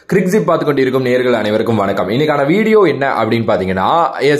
கிரிக்ஸிப் பார்த்து கொண்டிருக்கும் நேர்கள் அனைவருக்கும் வணக்கம் இன்னைக்கான வீடியோ என்ன அப்படின்னு பாத்தீங்கன்னா எஸ்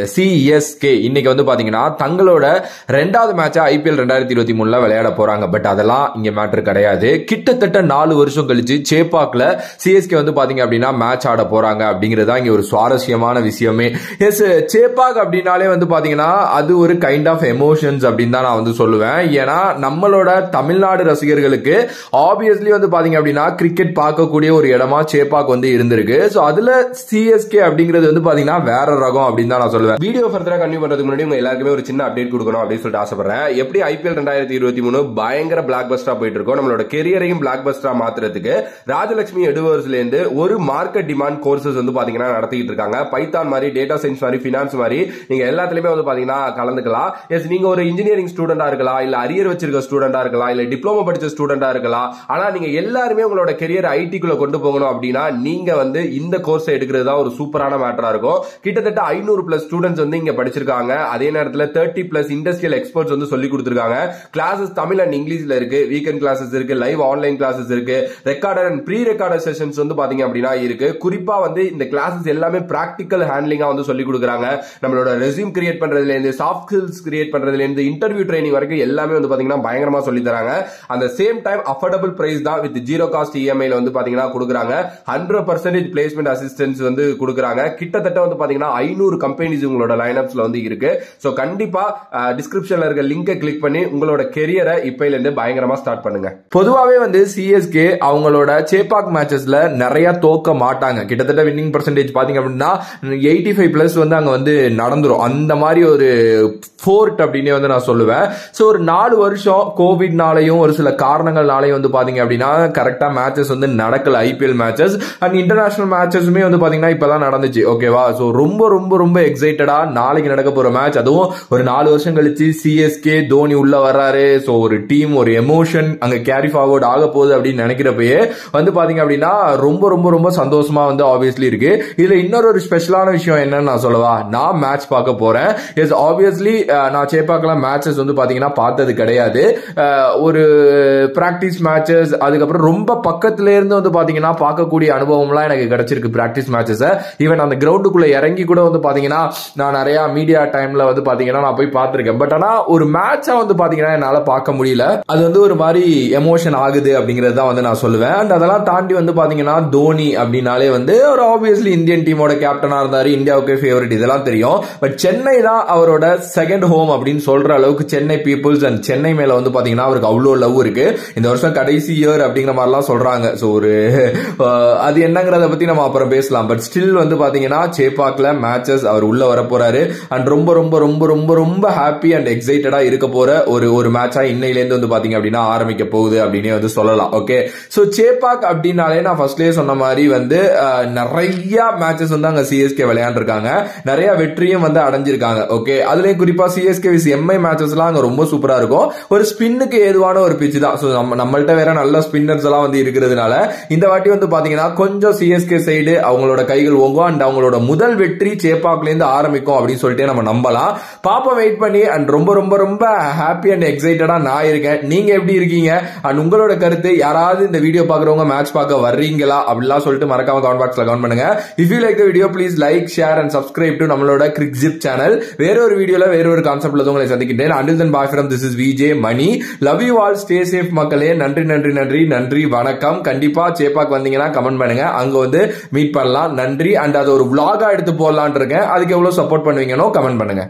சிஎஸ்கே இன்னைக்கு வந்து பாத்தீங்கன்னா தங்களோட ரெண்டாவது மேட்சா ஐபிஎல் ரெண்டாயிரத்தி இருபத்தி மூணுல விளையாட போறாங்க பட் அதெல்லாம் இங்க மேட்ரு கிடையாது கிட்டத்தட்ட நாலு வருஷம் கழிச்சு சேப்பாக்ல சிஎஸ்கே வந்து பாத்தீங்க அப்படின்னா மேட்ச் ஆட போறாங்க அப்படிங்கிறது தான் இங்க ஒரு சுவாரஸ்யமான விஷயமே எஸ் சேப்பாக் அப்படின்னாலே வந்து பாத்தீங்கன்னா அது ஒரு கைண்ட் ஆஃப் எமோஷன்ஸ் அப்படின்னு தான் நான் வந்து சொல்லுவேன் ஏன்னா நம்மளோட தமிழ்நாடு ரசிகர்களுக்கு ஆப்வியஸ்லி வந்து பாத்தீங்க அப்படின்னா கிரிக்கெட் பார்க்கக்கூடிய ஒரு இடமா சேப்பாக் வந்து இருந்திருக்கு ஸோ அதுல சிஎஸ்கே அப்படிங்கிறது வந்து பாத்தீங்கன்னா வேற ரகம் அப்படின்னு தான் நான் சொல்லுவேன் வீடியோ ஃபர்தரா கண்டினியூ பண்றதுக்கு முன்னாடி உங்க எல்லாருக்குமே ஒரு சின்ன அப்டேட் கொடுக்கணும் அப்படின்னு சொல்லிட்டு ஆசைப்படுறேன் எப்படி ஐபிஎல் ரெண்டாயிரத்தி இருபத்தி மூணு பயங்கர பிளாக் பஸ்டா போயிட்டு இருக்கோம் நம்மளோட கெரியரையும் பிளாக் பஸ்டா மாத்துறதுக்கு ராஜலட்சுமி எடுவர்ஸ்ல இருந்து ஒரு மார்க்கெட் டிமாண்ட் கோர்சஸ் வந்து பாத்தீங்கன்னா நடத்திட்டு இருக்காங்க பைத்தான் மாதிரி டேட்டா சயின்ஸ் மாதிரி பினான்ஸ் மாதிரி நீங்க எல்லாத்துலயுமே வந்து பாத்தீங்கன்னா கலந்துக்கலாம் எஸ் நீங்க ஒரு இன்ஜினியரிங் ஸ்டூடெண்டா இருக்கலாம் இல்ல அரியர் வச்சிருக்க ஸ்டூடெண்டா இருக்கலாம் இல்ல டிப்ளமோ படிச்ச ஸ்டூடெண்டா இருக்கலாம் ஆனா நீங்க எல்லாருமே உங்களோட கெரியர் ஐடிக்குள்ள கொண்டு போகணும் அப்படின்னா நீங்க வந்து இந்த கோர்ஸ் எடுக்கிறது தான் ஒரு சூப்பரான மேட்டரா இருக்கும் கிட்டத்தட்ட ஐநூறு பிளஸ் ஸ்டூடெண்ட்ஸ் வந்து இங்க படிச்சிருக்காங்க அதே நேரத்துல தேர்ட்டி பிளஸ் இண்டஸ்ட்ரியல் எக்ஸ்பர்ட்ஸ் வந்து சொல்லி கொடுத்துருக்காங்க கிளாஸஸ் தமிழ் அண்ட் இங்கிலீஷ்ல இருக்கு வீக்கெண்ட் கிளாஸஸ் இருக்கு லைவ் ஆன்லைன் கிளாஸஸ் இருக்கு recorder and pre recorder sessions வந்து பாத்தீங்க அப்படின்னா இருக்கு குறிப்பா வந்து இந்த கிளாஸஸ் எல்லாமே பிராக்டிக்கல் ஹேண்ட்லிங்கா வந்து சொல்லி கொடுக்குறாங்க நம்மளோட ரெசியூம் கிரியேட் பண்றதுல இருந்து சாஃப்ட் ஸ்கில்ஸ் கிரியேட் பண்றதுல இருந்து இன்டர்வியூ ட்ரைனிங் வரைக்கும் எல்லாமே வந்து பாத்தீங்கன்னா பயங்கரமா சொல்லி தராங்க அந்த சேம் டைம் அஃபோர்டபுள் பிரைஸ் தான் வித் ஜீரோ காஸ்ட் இஎம்ஐல வந்து பாத்தீங்கன்னா கொடுக்குறாங்க ஹண்ட்ரட் பர்சன்டேஜ் பிளேஸ்மெண்ட் அசிஸ்டன்ஸ் வந்து கொடுக்குறாங்க கிட்டத்தட்ட வந்து பாத்தீங்கன்னா ஐநூறு கம்பெனிஸ் உங்களோட லைனப்ஸ்ல வந்து இருக்கு ஸோ கண்டிப்பா டிஸ்கிரிப்ஷன்ல இருக்க லிங்கை கிளிக் பண்ணி உங்களோட கெரியரை இப்பையில இருந்து பயங்கரமா ஸ்டார்ட் பண்ணுங்க பொதுவாவே வந்து சிஎஸ்கே அவங்களோட சேப்பாக் மேட்சஸ்ல நிறைய தோக்க மாட்டாங்க கிட்டத்தட்ட வின்னிங் பர்சன்டேஜ் பாத்தீங்க அப்படின்னா எயிட்டி ஃபைவ் பிளஸ் வந்து அங்க வந்து நடந்துரும் அந்த மாதிரி ஒரு ஃபோர்ட் அப்படின்னே வந்து நான் சொல்லுவேன் ஸோ ஒரு நாலு வருஷம் கோவிட்னாலையும் ஒரு சில காரணங்கள்னாலையும் வந்து பாத்தீங்க அப்படின்னா கரெக்டா மேட்சஸ் வந்து நடக்கல ஐபிஎல் மேட்சஸ் அண்ட் இன்டர்நேஷனல் மேட்சஸுமே வந்து பாத்தீங்கன்னா இப்பதான் நடந்துச்சு ஓகேவா ஸோ ரொம்ப ரொம்ப ரொம்ப எக்ஸைட்டடா நாளைக்கு நடக்க போற மேட்ச் அதுவும் ஒரு நாலு வருஷம் கழிச்சு சிஎஸ்கே தோனி உள்ள வர்றாரு ஸோ ஒரு டீம் ஒரு எமோஷன் அங்க கேரி ஃபார்வர்ட் ஆக போகுது அப்படின்னு நினைக்கிறப்பயே வந்து பாத்தீங்க அப்படின்னா ரொம்ப ரொம்ப ரொம்ப சந்தோஷமா வந்து ஆப்வியஸ்லி இருக்கு இதுல இன்னொரு ஒரு ஸ்பெஷலான விஷயம் என்னன்னு நான் சொல்லவா நான் மேட்ச் பார்க்க போறேன் எஸ் ஆப்வியஸ்லி நான் சேப்பாக்கெல்லாம் மேட்சஸ் வந்து பாத்தீங்கன்னா பார்த்தது கிடையாது அஹ், ஒரு பிராக்டிஸ் மேட்சஸ் அதுக்கப்புறம் ரொம்ப பக்கத்துல இருந்து வந்து பாத்தீங்கன்னா பார்க்கக்கூடிய அனுபவம்லாம் எனக்கு கிடைச்சிருக்கு பிராக்டிஸ் மேட்சஸ் ஈவன் அந்த கிரவுண்டுக்குள்ள இறங்கி கூட வந்து பாத்தீங்கன்னா நான் நிறைய மீடியா டைம்ல வந்து பாத்தீங்கன்னா நான் போய் பார்த்திருக்கேன் பட் ஆனா ஒரு மேட்சா வந்து பாத்தீங்கன்னா என்னால பார்க்க முடியல அது வந்து ஒரு மாதிரி எமோஷன் ஆகுது அப்படிங்கறது தான் வந்து நான் சொல்லுவேன் அண்ட் அதெல்லாம் தாண்டி வந்து பாத்தீங்கன்னா தோனி அப்படின்னாலே வந்து ஒரு ஆப்வியஸ்லி இந்தியன் டீமோட கேப்டனா இருந்தாரு இந்தியாவுக்கு ஃபேவரட் இதெல்லாம் தெரியும் பட் சென்னை தான் அவரோட செகண்ட் ஹோம் அப்படின்னு சொல்ற அளவுக்கு சென்னை பீப்புள்ஸ் அண்ட் சென்னை மேல வந்து பாத்தீங்கன்னா அவருக்கு அவ்வளோ லவ் இருக்கு இந்த வருஷம் கடைசி இயர் அப்படிங்கிற மாதிரிலாம் சொல்றாங்க ஸோ ஒரு அஹ், அது என்னங்கிறத பத்தி நம்ம அப்புறம் பேசலாம் பட் ஸ்டில் வந்து பாத்தீங்கன்னா சேப்பாக்ல மேட்சஸ் அவர் உள்ள வர போறாரு அண்ட் ரொம்ப ரொம்ப ரொம்ப ரொம்ப ரொம்ப ஹாப்பி அண்ட் எக்ஸைட்டடா இருக்க போற ஒரு ஒரு மேட்சா இன்னையிலேருந்து வந்து பாத்தீங்க அப்படின்னா ஆரம்பிக்க போகுது அப்படின்னே வந்து சொல்லலாம் ஓகே ஸோ சேப்பாக் அப்படின்னாலே நான் ஃபர்ஸ்ட்லேயே சொன்ன மாதிரி வந்து அஹ், நிறைய மேட்சஸ் வந்து அங்க சிஎஸ்கே விளையாண்டுருக்காங்க நிறைய வெற்றியும் வந்து அடைஞ்சிருக்காங்க ஓகே அதுலயும் குறிப்பா சிஎஸ்கே விஸ் எம்ஐ மேட்சஸ்லாம் அங்க ரொம்ப சூப்பரா இருக்கும் ஒரு ஸ்பின்னுக்கு ஏதுவான ஒரு பிச் தான் ஸோ நம்ம நம்மள்ட்ட வேற நல்ல ஸ்பின்னர்ஸ் எல்லாம் வந்து இருக்கிறதுனால இந்த வாட்டி வந்து பாத்தீங்கன்னா கொஞ்சம் சிஎஸ்கே சைடு அவங்களோட கைகள் ஓங்கும் அண்ட் அவங்களோட முதல் வெற்றி சேப்பாக்ல இருந்து ஆரம்பிக்கும் அப்படின்னு சொல்லிட்டு நம்ம நம்பலாம் பாப்போம் வெயிட் பண்ணி அண்ட் ரொம்ப ரொம்ப ரொம்ப ஹாப்பி அண்ட் எக்ஸைட்டடா நான் இருக்கேன் நீங்க எப்படி இருக்கீங்க அண்ட் உங்களோட கருத்து யாராவது இந்த வீடியோ பாக்குறவங்க மேட்ச் பார்க்க வர்றீங்களா அப்படிலாம் சொல்லிட்டு மறக்காம கமெண்ட் பாக்ஸ்ல கமெண்ட் பண்ணுங்க if you like the video please like share and subscribe to நம்மளோட கிரிக்ஸிப் சேனல் வேற ஒரு வீடியோல வேற ஒரு கான்செப்ட்ல உங்களை சந்திக்கின்றேன் until then bye from this is VJ Mani love you all stay safe மக்களே நன்றி நன்றி நன்றி நன்றி வணக்கம் கண்டிப்பா சேப்பாக் வந்தீங்கன்னா கமெண்ட் பண்ணுங்க அங்க வந்து மீட் பண்ணலாம் நன்றி அண்ட் அது ஒரு vlog-ஆ எடுத்து போடலான் இருக்கேன் அதுக்கு எவ்வளவு சப்போர்ட் பண்ணுவீங்கன்னு கமெண்ட் பண்ணுங்க